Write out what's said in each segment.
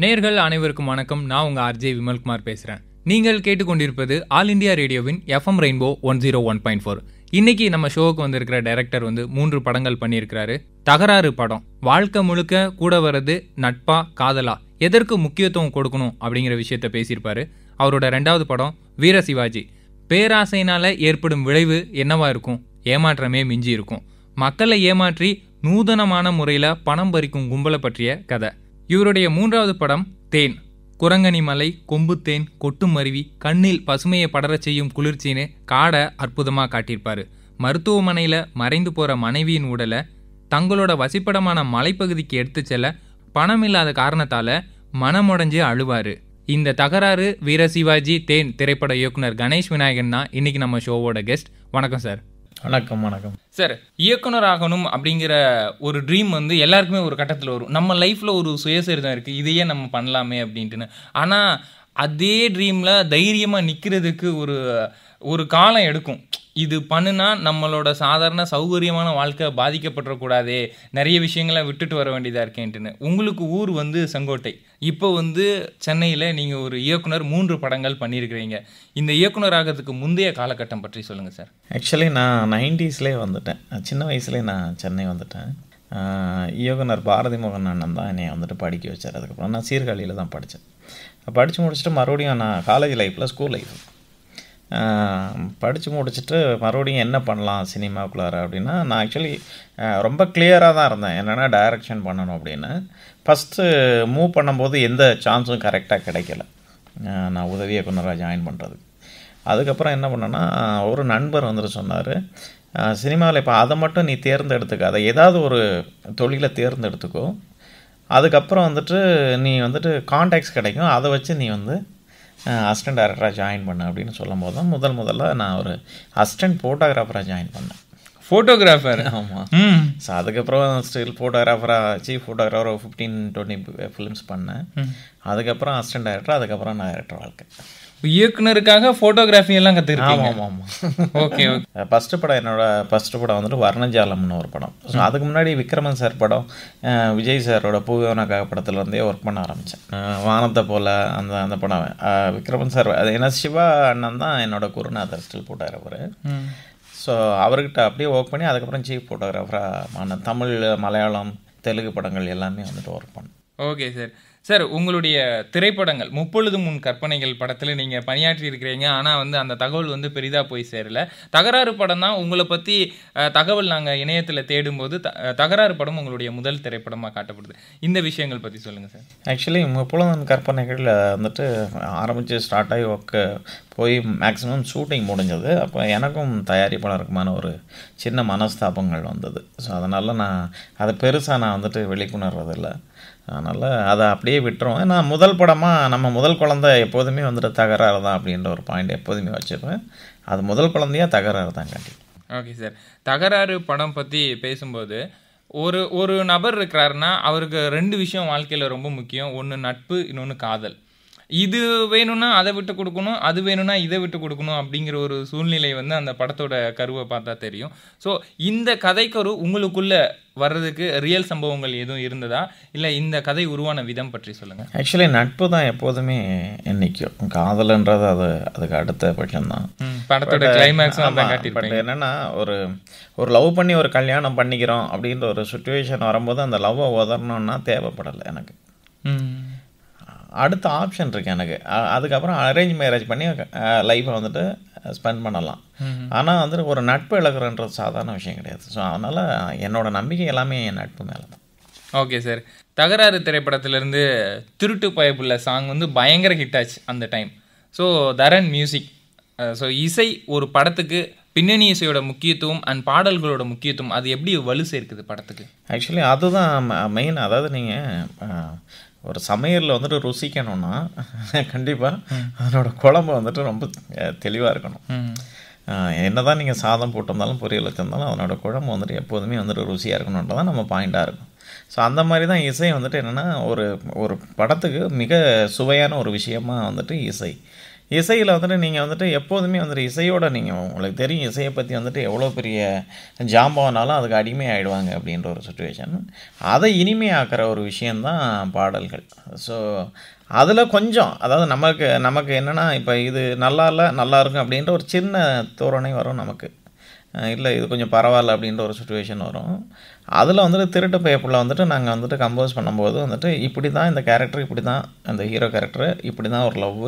நேர்கள் அனைவருக்கும் வணக்கம் நான் உங்க ஆர்ஜே விமல்குமார் பேசுறேன் நீங்கள் கேட்டுக்கொண்டிருப்பது ஆல் இந்தியா ரேடியோவின் FM rainbow one zero one point four இன்னைக்கு நம்ம ஷோவுக்கு வந்திருக்கிற டைரக்டர் வந்து மூன்று படங்கள் பண்ணியிருக்கிறாரு தகராறு படம் வாழ்க்கை முழுக்க கூட வர்றது நட்பா காதலா எதற்கு முக்கியத்துவம் கொடுக்கணும் அப்படிங்கிற விஷயத்த பேசியிருப்பாரு அவரோட ரெண்டாவது படம் வீர சிவாஜி பேராசையினால ஏற்படும் விளைவு என்னவா இருக்கும் ஏமாற்றமே மிஞ்சி இருக்கும் மக்களை ஏமாற்றி நூதனமான முறையில் பணம் பறிக்கும் கும்பலை பற்றிய கதை இவருடைய மூன்றாவது படம் தேன் குரங்கணி மலை கொம்புத்தேன் கொட்டும் அருவி கண்ணில் பசுமையை படரச் செய்யும் குளிர்ச்சின்னு காடை அற்புதமாக காட்டியிருப்பாரு மருத்துவமனையில் மறைந்து போகிற மனைவியின் உடலை தங்களோட வசிப்பிடமான மலைப்பகுதிக்கு எடுத்து செல்ல பணம் இல்லாத காரணத்தால மனமுடைஞ்சு அழுவாரு இந்த தகராறு வீர சிவாஜி தேன் திரைப்பட இயக்குனர் கணேஷ் விநாயகன் தான் இன்னைக்கு நம்ம ஷோவோட கெஸ்ட் வணக்கம் சார் வணக்கம் வணக்கம் சார் இயக்குனர் ஆகணும் அப்படிங்கிற ஒரு ட்ரீம் வந்து எல்லாருக்குமே ஒரு கட்டத்தில் வரும் நம்ம லைஃப்பில் ஒரு சுயசரிதம் இருக்குது இதையே நம்ம பண்ணலாமே அப்படின்ட்டுன்னு ஆனால் அதே ட்ரீமில் தைரியமாக நிற்கிறதுக்கு ஒரு ஒரு காலம் எடுக்கும் இது பண்ணுனா நம்மளோட சாதாரண சௌகரியமான வாழ்க்கை பாதிக்கப்பட்டுறக்கூடாதே நிறைய விஷயங்களை விட்டுட்டு வர வேண்டியதாக இருக்கேன்ட்டுன்னு உங்களுக்கு ஊர் வந்து செங்கோட்டை இப்போ வந்து சென்னையில் நீங்கள் ஒரு இயக்குனர் மூன்று படங்கள் பண்ணியிருக்கிறீங்க இந்த இயக்குனர் ஆகிறதுக்கு முந்தைய காலகட்டம் பற்றி சொல்லுங்கள் சார் ஆக்சுவலி நான் நைன்டிஸ்லேயே வந்துட்டேன் சின்ன வயசுலேயே நான் சென்னை வந்துட்டேன் ஆஹ் இயக்குனர் பாரதி மோகன் அண்ணன் தான் என்னை வந்துட்டு படிக்க வச்சார் அதுக்கப்புறம் நான் சீர்காழியில் தான் படித்தேன் படித்து முடிச்சுட்டு மறுபடியும் நான் காலேஜ் லைஃப்பில் ஸ்கூல் லைஃப் படித்து முடிச்சுட்டு மறுபடியும் என்ன பண்ணலாம் சினிமாக்குள்ளார அப்படின்னா நான் ஆக்சுவலி ரொம்ப கிளியராக தான் இருந்தேன் என்னென்னா டைரக்ஷன் பண்ணணும் அப்படின்னு ஃபஸ்ட்டு மூவ் பண்ணும்போது எந்த சான்ஸும் கரெக்டாக கிடைக்கல ஆஹ் நான் உதவி இயக்குனராக ஜாயின் பண்ணுறதுக்கு அதுக்கப்புறம் என்ன பண்ணேன்னா ஒரு நண்பர் வந்துட்டு சொன்னார் சினிமாவில் இப்போ அதை மட்டும் நீ தேர்ந்தெடுத்துக்காத ஏதாவது ஒரு தொழிலை தேர்ந்தெடுத்துக்கோ அதுக்கப்புறம் வந்துட்டு நீ வந்துட்டு கான்டாக்ட்ஸ் கிடைக்கும் அதை வச்சு நீ வந்து அசிஸ்டன்ட் டைரக்டராக ஜாயின் பண்ணு அப்படின்னு சொல்லும் போது தான் முதல் முதல்ல நான் ஒரு அசிஸ்டன்ட் ஃபோட்டோகிராஃபராக ஜாயின் பண்ணேன் ஃபோட்டோகிராஃபர் ஆமாம் ம் ஸோ அதுக்கப்புறம் ஸ்டில் ஃபோட்டோகிராஃபராக சீஃப் ஃபோட்டோகிராஃபர் ஒரு ஃபிஃப்டீன் டுவெண்ட்டி ஃபிலிம்ஸ் பண்ணேன் அதுக்கப்புறம் அசிஸ்டன்ட் டைரக்டர் அதுக்கப்புறம் நான் டைரக்டர் வாழ்க்கை இயக்குனருக்காக ஃபோட்டோகிராஃபி எல்லாம் ஆமாம் கற்றுருக்கீங்க ஆமாம் ஆமாம் ஓகே ஓகே ஃபஸ்ட்டு படம் என்னோட ஃபஸ்ட்டு படம் வந்துட்டு வர்ணஜாலம்னு ஒரு படம் ஸோ அதுக்கு முன்னாடி விக்ரமன் சார் படம் அஹ், விஜய் சாரோட பூவனக்காக படத்துலேருந்தே ஒர்க் பண்ண ஆரம்பித்தேன் வானத்தை போல் அந்த அந்த படம் அஹ், விக்ரமன் சார் அது என்ன சிவா அண்ணன் தான் என்னோட குருநாதர் ஸ்டில் போட்டார் அவர் ம் ஸோ அவர்கிட்ட அப்படியே ஒர்க் பண்ணி அதுக்கப்புறம் சீஃப் ஃபோட்டோகிராஃபராக தமிழ் மலையாளம் தெலுங்கு படங்கள் எல்லாமே வந்துட்டு ஒர்க் பண்ணேன் ஓகே சார் சார் உங்களுடைய திரைப்படங்கள் முப்பொழுது முன் கற்பனைகள் படத்தில் நீங்கள் பணியாற்றி இருக்கிறீங்க ஆனால் வந்து அந்த தகவல் வந்து பெரிதாக போய் சேரல தகராறு படம் தான் உங்களை பற்றி அஹ், தகவல் நாங்கள் இணையத்தில் தேடும்போது த- அஹ், தகராறு படம் உங்களுடைய முதல் திரைப்படமாக காட்டப்படுது இந்த விஷயங்கள் பற்றி சொல்லுங்கள் சார் ஆக்சுவலி முப்பொழுதன் கற்பனைகள் வந்துட்டு ஆரம்பித்து ஸ்டார்ட் ஆகி ஒர்க்கு போய் மேக்ஸிமம் ஷூட்டிங் முடிஞ்சது அப்போ எனக்கும் தயாரிப்பாளருக்குமான ஒரு சின்ன மனஸ்தாபங்கள் வந்தது ஸோ அதனால் நான் அதை பெருசாக நான் வந்துட்டு வெளிக்கொணர்றதில்ல அதனால் அதை அப்படியே விட்டுருவோம் ஏன்னா முதல் படமாக நம்ம முதல் குழந்தை எப்போதுமே வந்துட்டு தகராறு தான் அப்படின்ற ஒரு பாயிண்ட் எப்போதுமே வச்சுருப்பேன் அது முதல் குழந்தையா தகராறு தான் காட்டி ஓகே சார் தகராறு படம் பற்றி பேசும்போது ஒரு ஒரு நபர் இருக்கிறாருன்னா அவருக்கு ரெண்டு விஷயம் வாழ்க்கையில் ரொம்ப முக்கியம் ஒன்று நட்பு இன்னொன்று காதல் இது வேணும்னா அதை விட்டு கொடுக்கணும் அது வேணும்னா இதை விட்டு கொடுக்கணும் அப்படிங்கிற ஒரு சூழ்நிலை வந்து அந்த படத்தோட கருவை பார்த்தா தெரியும் ஸோ இந்த கதைக்கரு உங்களுக்குள்ள வர்றதுக்கு ரியல் சம்பவங்கள் எதுவும் இருந்ததா இல்லை இந்த கதை உருவான விதம் பற்றி சொல்லுங்கள் ஆக்சுவலி நட்பு தான் எப்போதுமே நிற்கும் காதல்ன்றது அது அதுக்கு அடுத்த பட்சம்தான் படத்தோட கிளைமேக்ஸும் அதான் பட் காட்டியிருப்பேன் என்னன்னா ஒரு ஒரு லவ் பண்ணி ஒரு கல்யாணம் பண்ணிக்கிறோம் அப்படின்ற ஒரு சுச்சுவேஷன் வரும்போது அந்த லவ்வை உதறணும்னா தேவைப்படலை எனக்கு அடுத்த ஆப்ஷன் இருக்கு எனக்கு அ- அதுக்கப்புறம் அரேஞ்ச் மேரேஜ் பண்ணி லைஃப்பை வந்துட்டு ஸ்பெண்ட் பண்ணலாம் ஆனால் வந்துட்டு ஒரு நட்பு இழக்கிறன்றது சாதாரண விஷயம் கிடையாது ஸோ அதனால் என்னோட நம்பிக்கை எல்லாமே என் நட்பு மேலே தான் ஓகே சார் தகராறு திரைப்படத்திலிருந்து திருட்டு பயப்புள்ள சாங் வந்து பயங்கர ஹிட் ஆச்சு அந்த time so Dharan music so இசை ஒரு படத்துக்கு பின்னணி இசையோட முக்கியத்துவம் அண்ட் பாடல்களோட முக்கியத்துவம் அது எப்படி வலு சேர்க்குது படத்துக்கு ஆக்சுவலி அதுதான் மெயின் அதாவது நீங்கள் ஒரு சமையலில் வந்துட்டு ருசிக்கணும்னா கண்டிப்பாக அதனோட குழம்பு வந்துட்டு ரொம்ப தெளிவாக இருக்கணும் என்னதான் நீங்கள் சாதம் போட்டிருந்தாலும் பொரியல் வச்சிருந்தாலும் அதனோட குழம்பு வந்துட்டு எப்போதுமே வந்துட்டு ருசியாக இருக்கணுன்றதான் நம்ம பாயிண்ட்டாக இருக்கும் ஸோ அந்த மாதிரி தான் இசை வந்துட்டு என்னென்னா ஒரு ஒரு படத்துக்கு மிக சுவையான ஒரு விஷயமா வந்துட்டு இசை இசையில் வந்துட்டு நீங்கள் வந்துட்டு எப்போதுமே வந்துட்டு இசையோட நீங்கள் உங்களுக்கு தெரியும் இசையை பற்றி வந்துட்டு எவ்வளோ பெரிய ஜாம்பவனாலும் அதுக்கு அடிமை ஆகிடுவாங்க அப்படின்ற ஒரு சுச்சுவேஷன் அதை இனிமையாக்குற ஒரு விஷயந்தான் பாடல்கள் ஸோ அதில் கொஞ்சம் அதாவது நமக்கு நமக்கு என்னென்னா இப்போ இது நல்லா இல்லை நல்லா இருக்கும் அப்படின்ற ஒரு சின்ன தோரணை வரும் நமக்கு இல்லை இது கொஞ்சம் பரவாயில்ல அப்படின்ற ஒரு சுச்சுவேஷன் வரும் அதில் வந்துட்டு திருட்டு பயப்புள்ள வந்துட்டு நாங்கள் வந்துட்டு கம்போஸ் பண்ணும்போது வந்துட்டு இப்படி தான் இந்த கேரக்டர் இப்படி தான் அந்த ஹீரோ கேரக்டர் இப்படி தான் ஒரு லவ்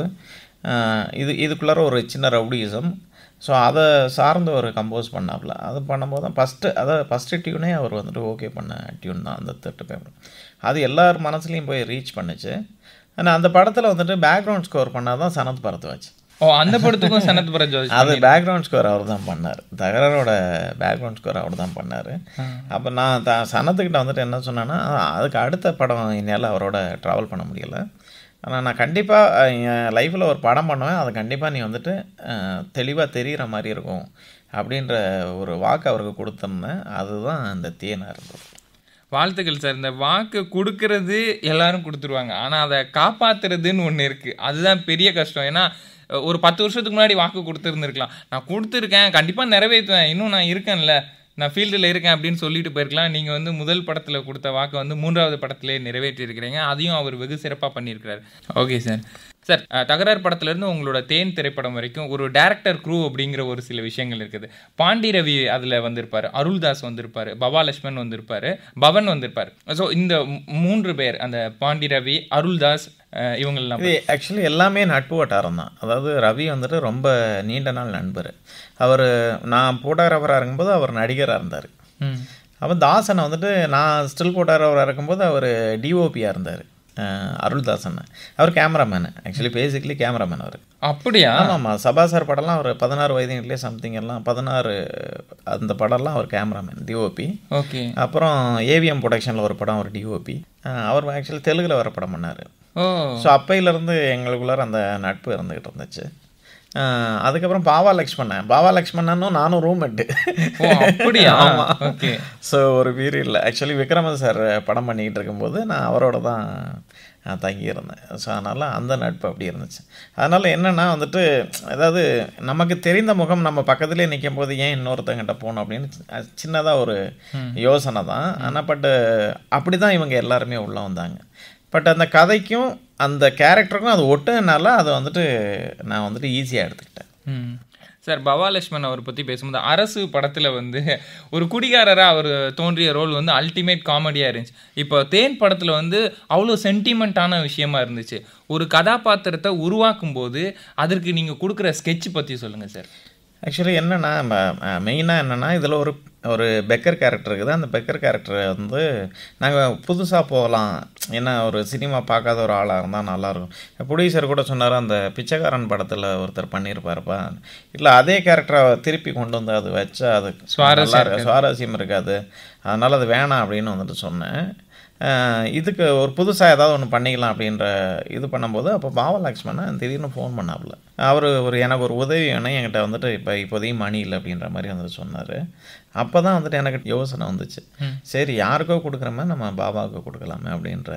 இது இதுக்குள்ளார ஒரு சின்ன ரவுடிசம் ஸோ அதை சார்ந்து ஒரு கம்போஸ் பண்ணாப்புல அது பண்ணும்போது தான் ஃபஸ்ட்டு அதாவது ஃபஸ்ட்டு டியூனே அவர் வந்துட்டு ஓகே பண்ண டியூன் தான் அந்த திருட்டு பேப்பர் அது எல்லார் மனசுலையும் போய் ரீச் பண்ணுச்சு ஆனால் அந்த படத்தில் வந்துட்டு பேக்ரவுண்ட் ஸ்கோர் பண்ணால் தான் சனத் பரத்வாஜ் ஓ அந்த படத்துக்கும் சனத் பரத்வாஜ் அது பேக்ரவுண்ட் ஸ்கோர் அவர் தான் பண்ணார் தகராரோட பேக்ரவுண்ட் ஸ்கோர் அவர் தான் பண்ணார் அப்போ நான் த சனத்துக்கிட்ட வந்துட்டு என்ன சொன்னேன்னா அதுக்கு அடுத்த படம் என்னால் அவரோட ட்ராவல் பண்ண முடியலை ஆனால் நான் கண்டிப்பாக என் லைஃப்பில் ஒரு படம் பண்ணுவேன் அது கண்டிப்பாக நீ வந்துட்டு தெளிவாக தெரிகிற மாதிரி இருக்கும் அப்படின்ற ஒரு வாக்கு அவருக்கு கொடுத்துருந்தேன் அதுதான் அந்த தேனாக இருந்தது வாழ்த்துக்கள் சார் இந்த வாக்கு கொடுக்கறது எல்லாரும் கொடுத்துருவாங்க ஆனால் அதை காப்பாத்துறதுன்னு ஒன்று இருக்குது அதுதான் பெரிய கஷ்டம் ஏன்னா ஒரு பத்து வருஷத்துக்கு முன்னாடி வாக்கு கொடுத்துருந்துருக்கலாம் நான் கொடுத்துருக்கேன் கண்டிப்பாக நிறைவேற்றுவேன் இன்னும் நான் இருக்கேன்ல நான் ஃபீல்டில் இருக்கேன் அப்படின்னு சொல்லிட்டு போயிருக்கலாம் நீங்கள் வந்து முதல் படத்தில் கொடுத்த வாக்கை வந்து மூன்றாவது படத்திலே நிறைவேற்றி இருக்கிறீங்க அதையும் அவர் வெகு சிறப்பாக பண்ணியிருக்கிறார் ஓகே சார் சார் தகராறு படத்துலேருந்து உங்களோட தேன் திரைப்படம் வரைக்கும் ஒரு டேரக்டர் க்ரூ அப்படிங்கிற ஒரு சில விஷயங்கள் இருக்குது பாண்டி ரவி அதில் வந்திருப்பார் அருள்தாஸ் வந்திருப்பார் பவா லட்சுமன் வந்திருப்பார் பவன் வந்திருப்பார் ஸோ இந்த மூன்று பேர் அந்த பாண்டி ரவி அருள்தாஸ் இவங்கெல்லாம் இது ஆக்சுவலி எல்லாமே நட்பு வட்டாரம் தான் அதாவது ரவி வந்துட்டு ரொம்ப நீண்ட நாள் நண்பர் அவர் நான் ஃபோட்டோகிராஃபராக இருக்கும்போது அவர் நடிகராக இருந்தார் அப்போ தாசனை வந்துட்டு நான் ஸ்டில் ஃபோட்டோகிராஃபராக இருக்கும்போது அவர் டிஓபியாக இருந்தார் அருள்தாசன் அவர் கேமராமேனு ஆக்சுவலி பேசிக்கலி கேமராமேன் அவர் அப்படியா ஆமாம்மா சபா சார் படம்லாம் அவர் பதினாறு வயதுலேயே சம்திங் எல்லாம் பதினாறு அந்த படம்லாம் அவர் கேமராமேன் டிஓபி ஓகே அப்புறம் ஏவிஎம் ப்ரொடக்ஷனில் ஒரு படம் அவர் டிஓபி அவர் ஆக்சுவலி தெலுங்கில் வர படம் பண்ணார் ஓ ஸோ அப்பையிலேருந்து எங்களுக்குள்ளார அந்த நட்பு இருந்துக்கிட்டு இருந்துச்சு அதுக்கப்புறம் பாவா லக்ஷ்மணன் பாவா லக்ஷ்மணனும் நானும் ரூம்மேட்டு ஓ அப்படியா ஆமாம் ஓகே ஸோ ஒரு பீரியடில் ஆக்சுவலி விக்ரமன் சார் படம் பண்ணிக்கிட்டு இருக்கும்போது நான் அவரோட தான் தங்கியிருந்தேன் ஸோ அதனால் அந்த நட்பு அப்படி இருந்துச்சு அதனால் என்னென்னா வந்துட்டு அதாவது நமக்கு தெரிந்த முகம் நம்ம பக்கத்துலேயே நிற்கும் போது ஏன் இன்னொருத்தங்கிட்ட போகணும் அப்படின்னு சின்னதாக ஒரு யோசனை தான் ஆனால் பட்டு அப்படி தான் இவங்க எல்லாருமே உள்ளே வந்தாங்க பட் அந்த கதைக்கும் அந்த கேரக்டருக்கும் அது ஒட்டுனால அதை வந்துட்டு நான் வந்துட்டு ஈஸியாக எடுத்துக்கிட்டேன் சார் பவா லட்சுமன் அவர் பற்றி பேசும்போது அரசு படத்தில் வந்து ஒரு குடிகாரராக அவர் தோன்றிய ரோல் வந்து அல்டிமேட் காமெடியாக இருந்துச்சு இப்போ தேன் படத்தில் வந்து அவ்வளோ சென்டிமெண்ட்டான விஷயமா இருந்துச்சு ஒரு கதாபாத்திரத்தை உருவாக்கும் போது அதற்கு நீங்கள் கொடுக்குற ஸ்கெட்ச் பற்றி சொல்லுங்கள் சார் ஆக்சுவலி என்னென்னா மெயினாக என்னென்னா இதில் ஒரு ஒரு பெக்கர் கேரக்டர் இருக்குது அந்த பெக்கர் கேரக்டரை வந்து நாங்கள் புதுசாக போகலாம் ஏன்னா ஒரு சினிமா பார்க்காத ஒரு ஆளாக இருந்தால் நல்லாயிருக்கும் ப்ரொடியூசர் கூட சொன்னார் அந்த பிச்சைக்காரன் படத்தில் ஒருத்தர் பண்ணியிருப்பாருப்பா இல்லை அதே கேரக்டரை திருப்பி கொண்டு வந்து அது வச்சா அது சுவாரஸ்யம் சுவாரஸ்யம் இருக்காது அதனால் அது வேணாம் அப்படின்னு வந்துட்டு சொன்னேன் இதுக்கு ஒரு புதுசாக ஏதாவது ஒன்று பண்ணிக்கலாம் அப்படின்ற இது பண்ணும்போது அப்போ பாவ லக்ஷ்மணன் திடீர்னு ஃபோன் பண்ணாப்புல அவர் ஒரு எனக்கு ஒரு உதவி வேணும் என்கிட்ட வந்துட்டு இப்போ இப்போதையும் மணி இல்லை அப்படின்ற மாதிரி வந்துட்டு சொன்னார் அப்போ தான் வந்துட்டு எனக்கு யோசனை வந்துச்சு சரி யாருக்கோ கொடுக்குற மாதிரி நம்ம பாபாவுக்கு கொடுக்கலாமே அப்படின்ற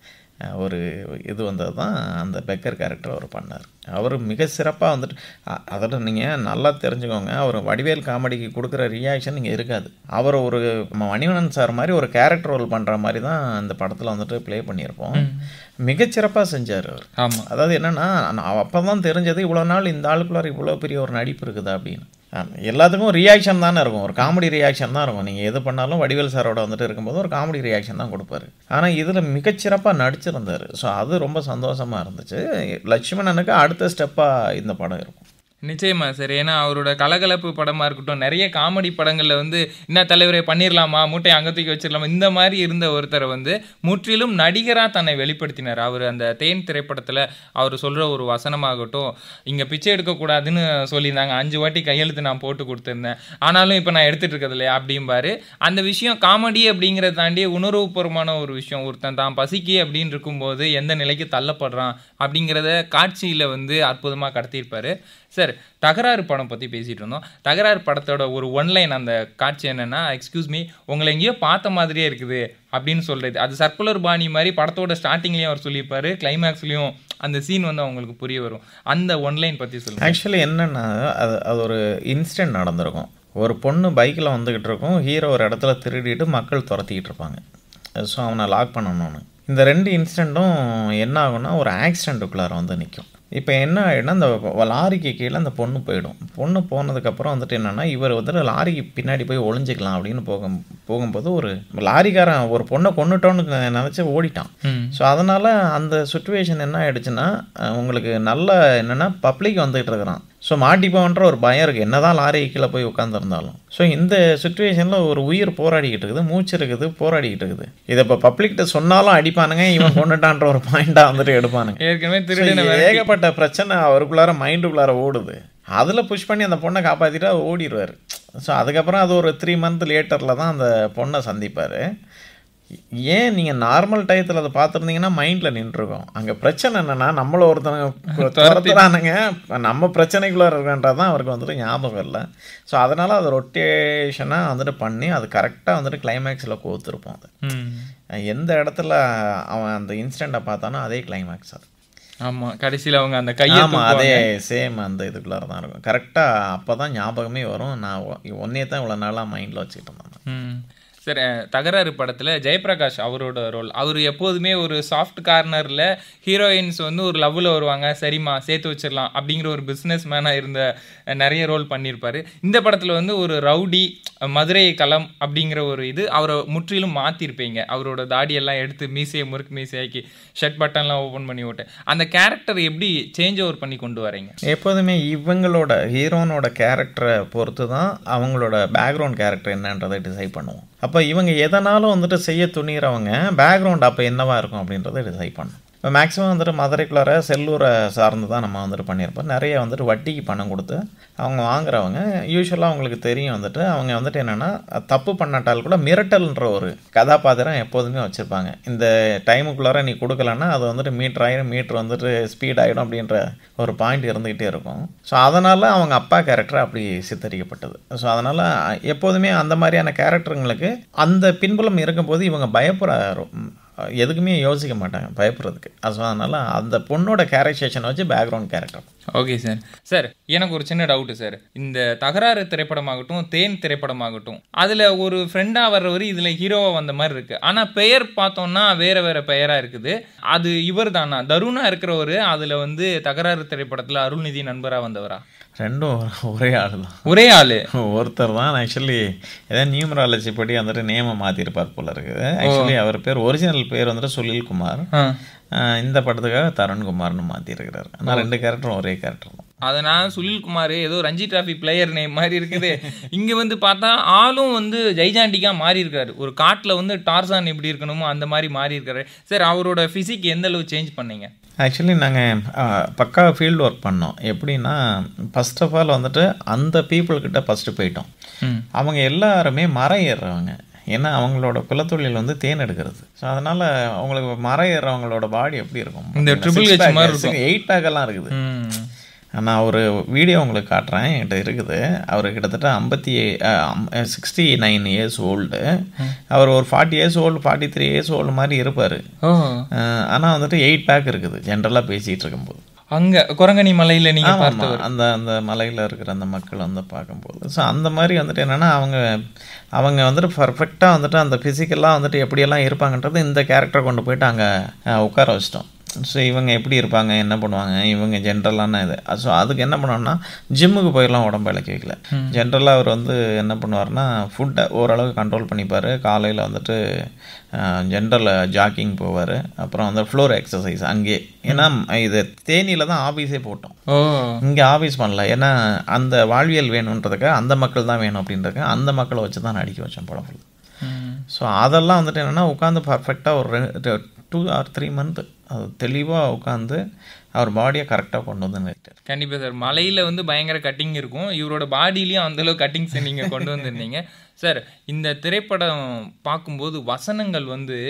ஒரு இது வந்தது தான் அந்த பெக்கர் கேரக்டர் அவர் பண்ணார் அவர் மிக சிறப்பாக வந்துட்டு அதோட நீங்கள் நல்லா தெரிஞ்சுக்கோங்க அவர் வடிவேல் காமெடிக்கு கொடுக்குற ரியாக்ஷன் நீங்கள் இருக்காது அவர் ஒரு மணிவண்ணன் சார் மாதிரி ஒரு கேரக்டர் ரோல் பண்ணுற மாதிரி தான் அந்த படத்தில் வந்துட்டு ப்ளே பண்ணியிருப்போம் மிகச்சிறப்பாக செஞ்சார் அவர் ஆமாம் அதாவது என்னென்னா அப்போ தான் தெரிஞ்சது இவ்வளோ நாள் இந்த ஆளுக்குள்ளார இவ்வளோ பெரிய ஒரு நடிப்பு இருக்குதா அப்படின்னு எல்லாத்துக்கும் ரியாக்ஷன் தானே இருக்கும் ஒரு காமெடி ரியாக்ஷன் தான் இருக்கும் நீங்கள் எது பண்ணாலும் வடிவேல் சாரோட வந்துட்டு இருக்கும்போது ஒரு காமெடி ரியாக்ஷன் தான் கொடுப்பாரு ஆனால் இதில் மிகச்சிறப்பாக நடிச்சிருந்தார் ஸோ அது ரொம்ப சந்தோஷமாக இருந்துச்சு லட்சுமணனுக்கு அடுத்த ஸ்டெப்பாக இந்த படம் இருக்கும் நிச்சயமா சார் ஏன்னா அவரோட கலகலப்பு படமா இருக்கட்டும் நிறைய காமெடி படங்கள்ல வந்து என்ன தலைவரை பண்ணிடலாமா மூட்டை அங்க தூக்கி வச்சிடலாமா இந்த மாதிரி இருந்த ஒருத்தரை வந்து முற்றிலும் நடிகரா தன்னை வெளிப்படுத்தினார் அவர் அந்த தேன் திரைப்படத்துல அவர் சொல்ற ஒரு வசனமாகட்டும் இங்க பிச்சை எடுக்கக்கூடாதுன்னு சொல்லியிருந்தாங்க அஞ்சு வாட்டி கையெழுத்து நான் போட்டு கொடுத்துருந்தேன் ஆனாலும் இப்போ நான் எடுத்துட்டு இருக்கிறது இல்லையா அப்படிம்பாரு அந்த விஷயம் காமெடி அப்படிங்கிறத தாண்டி உணர்வுபூர்வமான ஒரு விஷயம் ஒருத்தன் தான் பசிக்கு அப்படின்னு இருக்கும்போது எந்த நிலைக்கு தள்ளப்படுறான் அப்படிங்கிறத காட்சியில் வந்து அற்புதமாக கடத்தியிருப்பாரு சார் தகராறு படம் பற்றி பேசிகிட்டு இருந்தோம் தகராறு படத்தோட ஒரு ஒன்லைன் அந்த காட்சி என்னென்னா எக்ஸ்கியூஸ் மீ உங்களை எங்கேயோ பார்த்த மாதிரியே இருக்குது அப்படின்னு சொல்கிறது அது சர்க்குலர் பாணி மாதிரி படத்தோட ஸ்டார்டிங்லேயும் அவர் சொல்லியிருப்பாரு கிளைமேக்ஸ்லேயும் அந்த சீன் வந்து அவங்களுக்கு புரிய வரும் அந்த ஒன்லைன் பற்றி சொல்லுங்க ஆக்சுவலி என்னென்னா அது அது ஒரு இன்சிடென்ட் நடந்திருக்கும் ஒரு பொண்ணு பைக்கில் வந்துக்கிட்டு இருக்கும் ஹீரோ ஒரு இடத்துல திருடிட்டு மக்கள் துரத்திக்கிட்டு இருப்பாங்க ஸோ அவனை லாக் பண்ணணும்னு இந்த ரெண்டு இன்சிடெண்ட்டும் என்ன ஆகும்னா ஒரு ஆக்சிடென்ட்டுக்குள்ளார வந்து நிற்கும் இப்போ என்ன ஆகிடும்னா அந்த லாரிக்கு கீழே அந்த பொண்ணு போயிடும் பொண்ணு போனதுக்கப்புறம் வந்துட்டு என்னென்னா இவர் வந்துட்டு லாரிக்கு பின்னாடி போய் ஒளிஞ்சிக்கலாம் அப்படின்னு போகும் போகும்போது ஒரு லாரிக்காரன் ஒரு பொண்ணை கொண்டுட்டோன்னு நினச்சி ஓடிட்டான் ம் ஸோ அதனால் அந்த சுச்சுவேஷன் என்ன ஆயிடுச்சுன்னா அஹ், உங்களுக்கு நல்ல என்னென்னா பப்ளிக் வந்துகிட்டு இருக்கிறான் ஸோ மாட்டிப்போன்ற ஒரு பயம் இருக்குது என்ன தான் லாரி கீழே போய் உட்காந்துருந்தாலும் ஸோ இந்த சுச்சுவேஷனில் ஒரு உயிர் போராடிக்கிட்டு இருக்குது மூச்சு இருக்குது போராடிக்கிட்டு இருக்குது இதை இப்போ பப்ளிக்கிட்ட சொன்னாலும் அடிப்பானுங்க இவன் கொண்டுட்டான்ற ஒரு பாயிண்டாக வந்துட்டு எடுப்பானுங்க ஏற்கனவே So, திருடின ஏகப்பட்ட பிரச்சனை அவருக்குள்ளார மைண்டுக்குள்ளார ஓடுது அதில் புஷ் பண்ணி அந்த பொண்ணை காப்பாற்றிட்டு ஓடிடுவார் ஸோ அதுக்கப்புறம் அது ஒரு த்ரீ மந்த் லேட்டரில் தான் அந்த பொண்ணை சந்திப்பார் ஏன் நீங்கள் நார்மல் டயத்தில் அதை பார்த்துருந்தீங்கன்னா மைண்டில் நின்றுருக்கும் அங்கே பிரச்சனை என்னென்னா நம்மள ஒருத்தவங்க துரத்துறானுங்க நம்ம பிரச்சனைக்குள்ளே இருக்கன்றது தான் அவருக்கு வந்துட்டு ஞாபகம் இல்லை ஸோ அதனால் அதை ரொட்டேஷனாக வந்துட்டு பண்ணி அது கரெக்டாக வந்துட்டு கிளைமேக்ஸில் கோத்துருப்போம் அது ம் எந்த இடத்துல அவன் அந்த இன்சிடெண்ட்டை பார்த்தானோ அதே கிளைமேக்ஸ் அது ஆமா கடைசியில அவங்க அந்த கையை ஆமா அதே சேம் அந்த இதுக்குள்ளார தான் இருக்கும் கரெக்டாக அப்போ தான் ஞாபகமே வரும் நான் ஒன்னே தான் இவ்வளோ நாளாக மைண்டில் வச்சுக்கிட்டு இருந்தேன் ம் சரி அஹ், தகராறு படத்துல ஜெயபிரகாஷ் அவரோட ரோல் அவர் எப்போதுமே ஒரு சாஃப்ட் கார்னர்ல ஹீரோயின்ஸ் வந்து ஒரு லவ்ல வருவாங்க சரிம்மா சேர்த்து வச்சிடலாம் அப்படிங்கிற ஒரு பிஸ்னஸ் மேனாக இருந்த அஹ், நிறைய ரோல் பண்ணியிருப்பாரு இந்த படத்துல வந்து ஒரு ரவுடி அஹ், மதுரை களம் அப்படிங்கிற ஒரு இது அவரை முற்றிலும் மாத்திருப்பீங்க அவரோட தாடியெல்லாம் எடுத்து மீசையை முறுக்கு மீசையாக்கி ஷர்ட் பட்டன்லாம் ஓப்பன் பண்ணி விட்டு அந்த கேரக்டர் எப்படி சேஞ்ச் ஓவர் பண்ணி கொண்டு வரீங்க எப்போதுமே இவங்களோட ஹீரோனோட கேரக்டரை பொறுத்து தான் அவங்களோட பேக்ரவுண்ட் கேரக்டர் என்னன்றதை டிசைட் பண்ணுவோம் அப்போ இவங்க எதனாலும் வந்துட்டு செய்ய துணிகிறவங்க பேக்ரவுண்ட் அப்போ என்னவா இருக்கும் அப்படின்றத டிசைட் பண்ணும் இப்போ மேக்ஸிமம் வந்துட்டு மதுரைக்குள்ளார செல்லூரை சார்ந்து தான் நம்ம வந்துட்டு பண்ணியிருப்போம் நிறைய வந்துட்டு வட்டிக்கு பணம் கொடுத்து அவங்க வாங்குறவங்க யூஸ்வலாக அவங்களுக்கு தெரியும் வந்துட்டு அவங்க வந்துட்டு என்னென்னா தப்பு பண்ணாட்டால் கூட மிரட்டல்ன்ற ஒரு கதாபாத்திரம் எப்போதுமே வச்சுருப்பாங்க இந்த டைமுக்குள்ளார நீ கொடுக்கலன்னா அது வந்துட்டு மீட்டர் ஆயிரும் மீட்டர் வந்துட்டு ஸ்பீட் ஆகிடும் அப்படின்ற ஒரு பாயிண்ட் இருந்துக்கிட்டே இருக்கும் ஸோ அதனால் அவங்க அப்பா கேரக்டர் அப்படி சித்தரிக்கப்பட்டது ஸோ அதனால் எப்போதுமே அந்த மாதிரியான கேரக்டருங்களுக்கு அந்த பின்புலம் இருக்கும்போது இவங்க பயப்பட எதுக்குமே யோசிக்க மாட்டாங்க பயப்படுறதுக்கு ஸோ அதனால் அந்த பொண்ணோட கேரக்டரேஷனை வச்சு background character okay sir sir எனக்கு ஒரு சின்ன டவுட்டு சார் இந்த தகராறு திரைப்படமாகட்டும் தேன் திரைப்படமாகட்டும் அதில் ஒரு ஃப்ரெண்டாக வர்றவர் இதில் ஹீரோவாக வந்த மாதிரி இருக்கு ஆனால் பெயர் பார்த்தோம்னா வேற வேற பெயராக இருக்குது அது இவர் தானா தருணா இருக்கிறவர் அதில் வந்து தகராறு திரைப்படத்தில் அருள்நிதி நண்பராக வந்தவரா ரெண்டும் ஒரே ஆள் தான் ஒரே ஆளு ஒருத்தர் தான் ஆக்சுவலி ஏதாவது நியூமராலஜி படி வந்துட்டு நேமை மாற்றிருப்பார் போல இருக்குது ஆக்சுவலி அவர் பேர் ஒரிஜினல் பேர் வந்துட்டு சுனில்குமார் ஆ ஆஹ் இந்த படத்துக்காக தருண்குமார்னு மாற்றிருக்கிறார் ஆனால் ரெண்டு கேரக்டரும் ஒரே கேரக்டர் தான் அதை நான் சுனில்குமார் ஏதோ ரஞ்சி டிராஃபி பிளேயர் நேம் மாதிரி இருக்குது இங்கே வந்து பார்த்தா ஆளும் வந்து ஜெய்ஜாண்டிக்கா மாறி இருக்காரு ஒரு காட்டில் வந்து டார்சான் எப்படி இருக்கணுமோ அந்த மாதிரி மாறி இருக்காரு சார் அவரோட ஃபிசிக் எந்த அளவு சேஞ்ச் பண்ணீங்க ஆக்சுவலி நாங்கள் பக்கா ஃபீல்டு ஒர்க் பண்ணோம் எப்படின்னா ஃபர்ஸ்ட் ஆஃப் ஆல் வந்துட்டு அந்த people கிட்ட ஃபஸ்ட்டு போயிட்டோம் ம் அவங்க எல்லாருமே மரம் ஏறுறவங்க ஏன்னா அவங்களோட குலத்தொழில் வந்து தேன் எடுக்கிறது ஸோ அதனால் அவங்களுக்கு மரம் ஏறுறவங்களோட பாடி எப்படி இருக்கும் இந்த triple H மாதிரி இருக்கும். எயிட் பேக்கெல்லாம் இருக்குது ம் நான் ஒரு வீடியோ உங்களுக்கு காட்டுறேன் என்கிட்ட இருக்குது அவர் கிட்டத்தட்ட ஐம்பத்தி சிக்ஸ்டி நைன் இயர்ஸ் ஓல்டு அவர் ஒரு forty years old forty three years old மாதிரி இருப்பார் ஓ ஆனால் வந்துட்டு எயிட் பேக் இருக்குது ஜென்ரலாக பேசிகிட்டு இருக்கும்போது அங்க குரங்கணி மலையில நீங்க ஆமாம் பார்த்த அந்த அந்த மலையில் இருக்கிற அந்த மக்கள் வந்து பார்க்கும்போது ஸோ அந்த மாதிரி வந்துட்டு என்னென்னா அவங்க அவங்க வந்துட்டு பர்ஃபெக்டாக வந்துட்டு அந்த ஃபிசிக்கலாக வந்துட்டு எப்படியெல்லாம் இருப்பாங்கன்றது இந்த கேரக்டரை கொண்டு போயிட்டு அங்கே உட்கார வச்சிட்டோம் ஸோ இவங்க எப்படி இருப்பாங்க என்ன பண்ணுவாங்க இவங்க ஜென்ரலான இது ஸோ அதுக்கு என்ன பண்ணோம்னா ஜிம்முக்கு போயிடலாம் உடம்பு இழக்க வைக்கல ஜென்ரலாக அவர் வந்து என்ன பண்ணுவார்னா ஃபுட்டை ஓரளவுக்கு கண்ட்ரோல் பண்ணிப்பார் காலையில் வந்துட்டு ஜென்ரல் ஜாக்கிங் போவார் அப்புறம் வந்து ஃப்ளோர் எக்ஸசைஸ் அங்கேயே ஏன்னா இது தேனியில் தான் ஆஃபீஸே போட்டோம் ஓ இங்கே ஆஃபீஸ் பண்ணல ஏன்னா அந்த வாழ்வியல் வேணுன்றதுக்கு அந்த மக்கள் தான் வேணும் அப்படின்றதுக்கு அந்த மக்களை வச்சு தான் நடிக்க வச்சோம் படம் ஃபுல் ம். ஸோ அதெல்லாம் வந்துட்டு என்னென்னா உட்காந்து பர்ஃபெக்டாக ஒரு டூ ஆர் த்ரீ மந்த் அது தெளிவாக உட்காந்து அவர் பாடியை கரெக்டாக கொண்டு வந்து நிறுத்தார் கண்டிப்பா சார் மலையில வந்து பயங்கர கட்டிங் இருக்கும் இவரோட பாடியிலயும் அந்த அளவு கட்டிங்ஸ் நீங்க கொண்டு வந்திருந்தீங்க சார் இந்த திரைப்படம் பார்க்கும்போது வசனங்கள் வந்து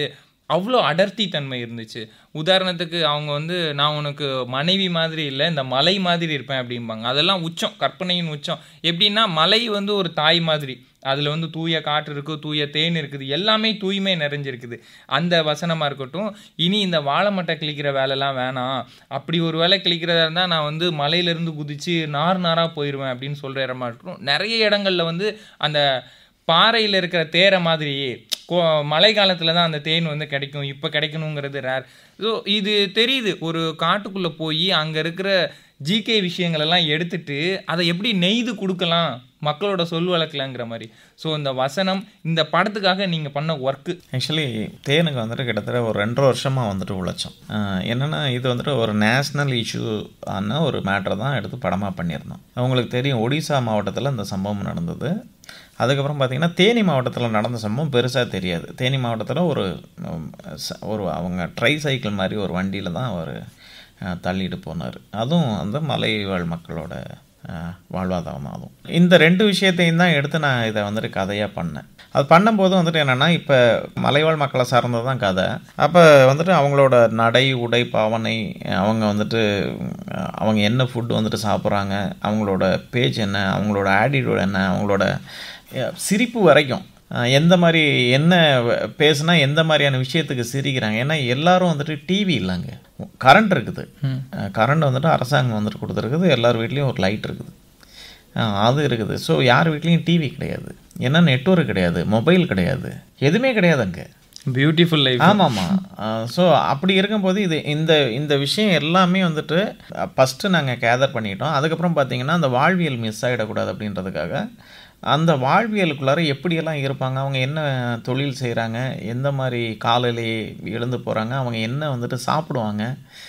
அவ்வளோ அடர்த்தி தன்மை இருந்துச்சு உதாரணத்துக்கு அவங்க வந்து நான் உனக்கு மனைவி மாதிரி இல்லை இந்த மலை மாதிரி இருப்பேன் அப்படிம்பாங்க அதெல்லாம் உச்சம் கற்பனையின் உச்சம் எப்படின்னா மலை வந்து ஒரு தாய் மாதிரி அதில் வந்து தூய காற்று இருக்குது தூய தேன் இருக்குது எல்லாமே தூய்மை நிறைஞ்சிருக்குது அந்த வசனமாக இருக்கட்டும் இனி இந்த வாழை மட்டை கிளிக்கிற வேலைலாம் வேணாம் அப்படி ஒரு வேலை கிளிக்கிறதா இருந்தால் நான் வந்து மலையிலேருந்து குதிச்சு நார் நாராக போயிடுவேன் அப்படின்னு சொல்கிற இடமா இருக்கட்டும் நிறைய இடங்கள்ல வந்து அந்த பாறையில் இருக்கிற தேரை மாதிரி கோ மழை காலத்தில் தான் அந்த தேன் வந்து கிடைக்கும் இப்போ கிடைக்கணுங்கிறது ரேர் ஸோ இது தெரியுது ஒரு காட்டுக்குள்ளே போய் அங்கே இருக்கிற ஜிகே விஷயங்கள் எல்லாம் எடுத்துட்டு அதை எப்படி நெய்து கொடுக்கலாம் மக்களோட சொல் வழக்கலங்கிற மாதிரி ஸோ இந்த வசனம் இந்த படத்துக்காக நீங்கள் பண்ண ஒர்க்கு ஆக்சுவலி தேனுக்கு வந்துட்டு கிட்டத்தட்ட ஒரு ரெண்டரை வருஷமாக வந்துட்டு உழைச்சோம் ஆஹ் என்னன்னா இது வந்துட்டு ஒரு நேஷ்னல் இஷ்யூ ஆன ஒரு மேட்டரை தான் எடுத்து படமாக பண்ணியிருந்தோம் அவங்களுக்கு தெரியும் ஒடிசா மாவட்டத்தில் இந்த சம்பவம் நடந்தது அதுக்கப்புறம் பார்த்திங்கன்னா தேனி மாவட்டத்தில் நடந்த சம்பவம் பெருசாக தெரியாது தேனி மாவட்டத்தில் ஒரு உம், ச- ஒரு அவங்க ட்ரை சைக்கிள் மாதிரி ஒரு வண்டியில் தான் அவர் தள்ளிட்டு போனார் அதுவும் அந்த மலைவாழ் மக்களோட அஹ், வாழ்வாதாரம் அதுவும் இந்த ரெண்டு விஷயத்தையும் தான் எடுத்து நான் இதை வந்துட்டு கதையாக பண்ணேன் அது பண்ணும்போது வந்துட்டு என்னென்னா இப்போ மலைவாழ் மக்களை சார்ந்தது தான் கதை அப்போ வந்துட்டு அவங்களோட நடை உடை பாவனை அவங்க வந்துட்டு அஹ், அவங்க என்ன ஃபுட் வந்துட்டு சாப்பிட்றாங்க அவங்களோட பேஜ் என்ன அவங்களோட ஆட்டிடியூட் என்ன அவங்களோட அஹ், சிரிப்பு வரைக்கும் அஹ், எந்த மாதிரி என்ன வ- பேசுனா எந்த மாதிரியான விஷயத்துக்கு சிரிக்கிறாங்க ஏன்னா எல்லாரும் வந்துட்டு டிவி இல்லைங்க கரண்ட் இருக்குது கரண்ட் வந்துட்டு அரசாங்கம் வந்துட்டு கொடுத்துருக்குது எல்லார் வீட்லேயும் ஒரு லைட் இருக்குது அஹ், அது இருக்குது ஸோ யார் வீட்லேயும் டிவி கிடையாது ஏன்னா நெட்வொர்க் கிடையாது மொபைல் கிடையாது எதுவுமே கிடையாது அங்கே பியூட்டிஃபுல் லைஃப் ஆமாம்மா ஸோ அப்படி இருக்கும்போது இது இந்த இந்த விஷயம் எல்லாமே வந்துட்டு ஃபஸ்ட்டு நாங்கள் கேதர் பண்ணிட்டோம் அதுக்கப்புறம் பார்த்தீங்கன்னா அந்த வாழ்வியல் மிஸ் ஆகிடக்கூடாது அப்படின்றதுக்காக அந்த வாழ்வியலுக்குள்ளார எப்படியெல்லாம் இருப்பாங்க அவங்க என்ன தொழில் செய்கிறாங்க எந்த மாதிரி காலையிலேயே எழுந்து போகிறாங்க அவங்க என்ன வந்துட்டு சாப்பிடுவாங்க